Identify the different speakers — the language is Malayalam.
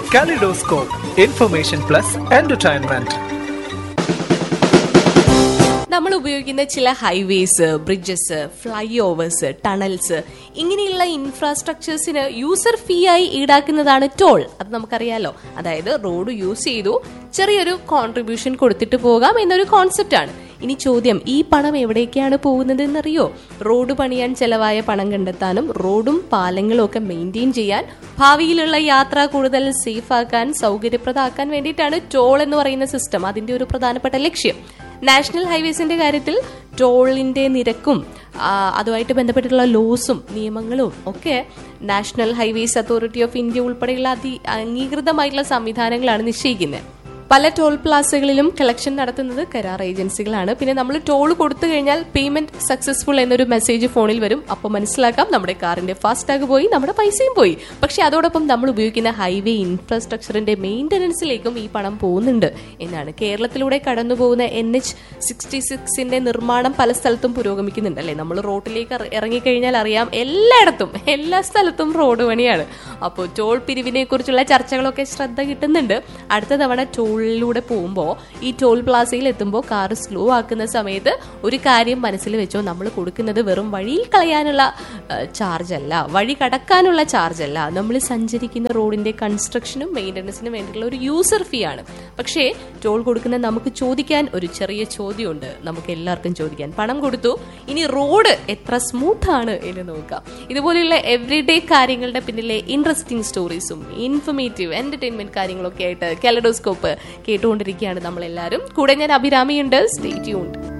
Speaker 1: Kaleidoscope, Information Plus Entertainment.
Speaker 2: നമ്മൾ ഉപയോഗിക്കുന്ന ചില highways bridges flyovers tunnels ഇങ്ങനെയുള്ള ഇൻഫ്രാസ്ട്രക്ചേഴ്സിന് യൂസർ ഫീ ആയി ഈടാക്കുന്നതാണ് ടോൾ അത് നമുക്കറിയാലോ അതായത് റോഡ് യൂസ് ചെയ്തു ചെറിയൊരു കോൺട്രിബ്യൂഷൻ കൊടുത്തിട്ട് പോകാം എന്നൊരു കോൺസെപ്റ്റ് ആണ് ഇനി ചോദ്യം ഈ പണം എവിടേക്കാണ് പോകുന്നത് എന്നറിയോ റോഡ് പണിയാൻ ചെലവായ പണം കണ്ടെത്താനും റോഡും പാലങ്ങളും ഒക്കെ മെയിൻറ്റെയിൻ ചെയ്യാൻ ഭാവിയിലുള്ള യാത്ര കൂടുതൽ സേഫ് ആക്കാൻ സൗകര്യപ്രദമാക്കാൻ വേണ്ടിയിട്ടാണ് ടോൾ എന്ന് പറയുന്ന സിസ്റ്റം അതിന്റെ ഒരു പ്രധാനപ്പെട്ട ലക്ഷ്യം നാഷണൽ ഹൈവേസിന്റെ കാര്യത്തിൽ ടോളിന്റെ നിരക്കും ആ, അതുമായിട്ട് ബന്ധപ്പെട്ടിട്ടുള്ള ലോസും നിയമങ്ങളും ഒക്കെ National Highways Authority of India ഉൾപ്പെടെയുള്ള അതി അംഗീകൃതമായിട്ടുള്ള സംവിധാനങ്ങളാണ് നിശ്ചയിക്കുന്നത് പല ടോൾ പ്ലാസകളിലും കളക്ഷൻ നടത്തുന്നത് കരാർ ഏജൻസികളാണ് പിന്നെ നമ്മൾ ടോൾ കൊടുത്തു കഴിഞ്ഞാൽ പേയ്മെന്റ് സക്സസ്ഫുൾ എന്നൊരു മെസ്സേജ് ഫോണിൽ വരും അപ്പോൾ മനസ്സിലാക്കാം നമ്മുടെ കാറിന്റെ ഫാസ്ടാഗ് പോയി നമ്മുടെ പൈസയും പോയി പക്ഷെ അതോടൊപ്പം നമ്മൾ ഉപയോഗിക്കുന്ന ഹൈവേ ഇൻഫ്രാസ്ട്രക്ചറിന്റെ മെയിൻ്റനൻസിലേക്കും ഈ പണം പോകുന്നുണ്ട് എന്നാണ് കേരളത്തിലൂടെ കടന്നു പോകുന്ന എൻ എച്ച് സിക്സ്റ്റി സിക്സിന്റെ നിർമ്മാണം പല സ്ഥലത്തും പുരോഗമിക്കുന്നുണ്ട് അല്ലേ നമ്മൾ റോഡിലേക്ക് ഇറ- ഇറങ്ങിക്കഴിഞ്ഞാൽ അറിയാം എല്ലായിടത്തും എല്ലാ സ്ഥലത്തും റോഡ് പണിയാണ് അപ്പോൾ ടോൾ പിരിവിനെ കുറിച്ചുള്ള ചർച്ചകളൊക്കെ ശ്രദ്ധ കിട്ടുന്നുണ്ട് അടുത്ത തവണ ടോളിലൂടെ പോകുമ്പോൾ ഈ ടോൾ പ്ലാസയിൽ എത്തുമ്പോൾ കാർ സ്ലോ ആക്കുന്ന സമയത്ത് ഒരു കാര്യം മനസ്സിൽ വെച്ചോ നമ്മൾ കൊടുക്കുന്നത് വെറും വഴിയിൽ കളയാനുള്ള ചാർജ് അല്ല വഴി കടക്കാനുള്ള ചാർജ് അല്ല നമ്മൾ സഞ്ചരിക്കുന്ന റോഡിന്റെ കൺസ്ട്രക്ഷനും മെയിൻ്റനൻസിനും വേണ്ടിയിട്ടുള്ള ഒരു യൂസർ ഫീ ആണ് പക്ഷേ ടോൾ കൊടുക്കുന്ന നമുക്ക് ചോദിക്കാൻ ഒരു ചെറിയ ചോദ്യമുണ്ട് നമുക്ക് എല്ലാവർക്കും ചോദിക്കാൻ പണം കൊടുത്തു ഇനി റോഡ് എത്ര സ്മൂത്ത് ആണ് എന്ന് നോക്കാം ഇതുപോലെയുള്ള എവറിഡേ കാര്യങ്ങളുടെ പിന്നിലെ ഇൻട്രസ്റ്റിംഗ് സ്റ്റോറീസും ഇൻഫർമേറ്റീവ് എന്റർടൈൻമെന്റ് കാര്യങ്ങളൊക്കെ ആയിട്ട് കാലഡോസ്കോപ്പ് കേട്ടുകൊണ്ടിരിക്കുകയാണ് നമ്മളെല്ലാവരും കൂടെ ഞാൻ അഭിരാമിയുണ്ട് സ്റ്റേ ട്യൂൺഡ്